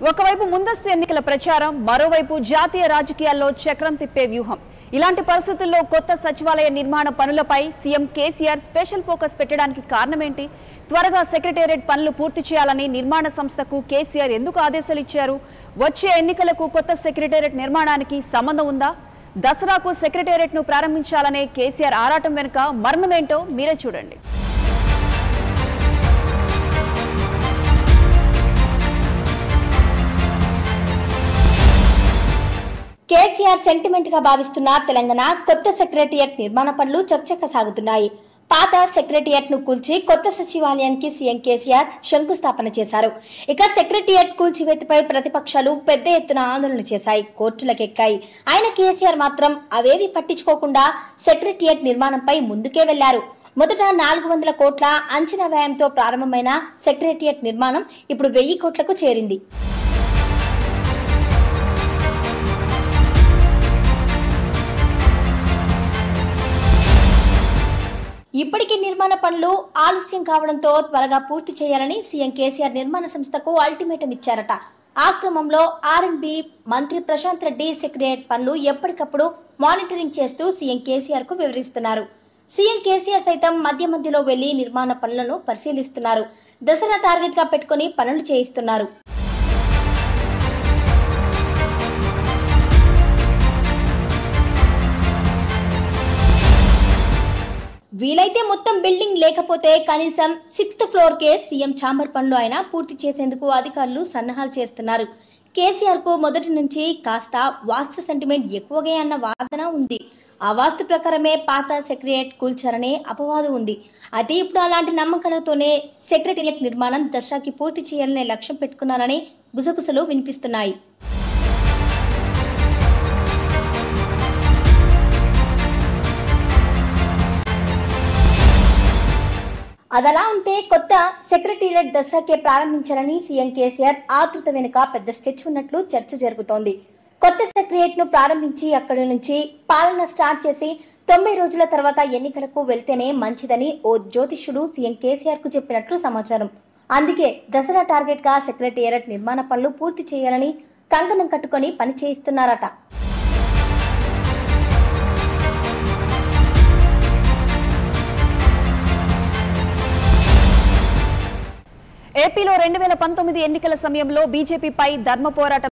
ఒకవైపు ముందస్తు ఎన్నికల ప్రచారం మరోవైపు జాతీయ రాజకీయాల్లో చక్రం తిప్పే వ్యూహం ఇలాంటి పరిస్థితుల్లో కొత్త సచివాలయ నిర్మాణ పనులపై సీఎం కేసీఆర్ స్పెషల్ ఫోకస్ పెట్టడానికి కారణమేంటి త్వరగా సెక్రటేరియట్ పనులు పూర్తి చేయాలని నిర్మాణ సంస్థకు కేసీఆర్ ఎందుకు ఆదేశాలు ఇచ్చారు వచ్చే ఎన్నికలకు కొత్త సెక్రటేరియట్ నిర్మాణానికి సంబంధం ఉందా దసరాకు సెక్రటేరియట్ ను ప్రారంభించాలనే కేసీఆర్ ఆరాటం వెనుక మర్మమేంటో మీరే చూడండి కేసీఆర్ సెంటిమెంట్ గా భావిస్తున్న తెలంగాణ కొత్త సెక్రటరియట్ నిర్మాణ పనులు చర్చగా సాగుతున్నాయి పాత సెక్రటరియట్ ను కూల్చి కొత్త సచివాలయానికి సీఎం కేసీఆర్ శంకుస్థాపన చేశారు ఇక సెక్రటరియట్ కూల్చివేతపై ప్రతిపక్షాలు పెద్ద ఎత్తున ఆందోళన చేశాయి కోర్టులకెక్కాయి ఆయన కేసీఆర్ మాత్రం అవేవి పట్టించుకోకుండా సెక్రటరియట్ నిర్మాణంపై ముందుకే వెళ్లారు మొదట నాలుగు వందల కోట్ల అంచనా వ్యయంతో ప్రారంభమైన సెక్రటరియట్ నిర్మాణం ఇప్పుడు వెయ్యి కోట్లకు చేరింది ఇప్పటికీ నిర్మాణ పనులు ఆలస్యం కావడంతో త్వరగా పూర్తి చేయాలని సీఎం కేసీఆర్ నిర్మాణ సంస్థకు అల్టిమేటం ఇచ్చారట ఆ క్రమంలో ఆర్ఎండ్బి మంత్రి ప్రశాంత్ రెడ్డి సెక్రటరియట్ పనులు ఎప్పటికప్పుడు మానిటరింగ్ చేస్తూ సీఎం కేసీఆర్ కు వివరిస్తున్నారు సీఎం కేసీఆర్ సైతం మధ్య మధ్యలో వెళ్లి నిర్మాణ పనులను పరిశీలిస్తున్నారు దసరా టార్గెట్ గా పెట్టుకుని పనులు చేయిస్తున్నారు వీలైతే మొత్తం బిల్డింగ్ లేకపోతే కనీసం సిక్స్త్ ఫ్లోర్ కే సీఎం ఛాంబర్ పనులు అయినా పూర్తి చేసేందుకు అధికారులు సన్నాహాలు చేస్తున్నారు కేసీఆర్ కు మొదటి నుంచి కాస్త వాస్తు సెంటిమెంట్ ఎక్కువగా అన్న వాదన ఉంది ఆ వాస్తు ప్రకారమే పాత సెక్రటరియట్ కూల్చారనే అపవాదు ఉంది అయితే ఇప్పుడు అలాంటి నమ్మకాలతోనే సెక్రటరియట్ నిర్మాణం దసరాకి పూర్తి చేయాలనే లక్ష్యం పెట్టుకున్నారని గుసగుసలు వినిపిస్తున్నాయి అదలా ఉంటే కొత్త సెక్రటేరియట్ దసరాకే ప్రారంభించాలని సీఎం కేసీఆర్ ఆతృత వెనుక పెద్ద స్కెచ్ ఉన్నట్లు చర్చ జరుగుతోంది కొత్త సెక్రటేరియట్ ను ప్రారంభించి అక్కడి నుంచి పాలన స్టార్ట్ చేసి తొంభై రోజుల తర్వాత ఎన్నికలకు వెళ్తేనే మంచిదని ఓ జ్యోతిష్యుడు సీఎం కేసీఆర్ కు చెప్పినట్లు సమాచారం అందుకే దసరా టార్గెట్ గా సెక్రటేరియట్ నిర్మాణ పనులు పూర్తి చేయాలని కంకణం కట్టుకొని పని చేయిస్తున్నారట ఏపీలో రెండు వేల పంతొమ్మిది ఎన్నికల సమయంలో బీజేపీపై ధర్మ పోరాటం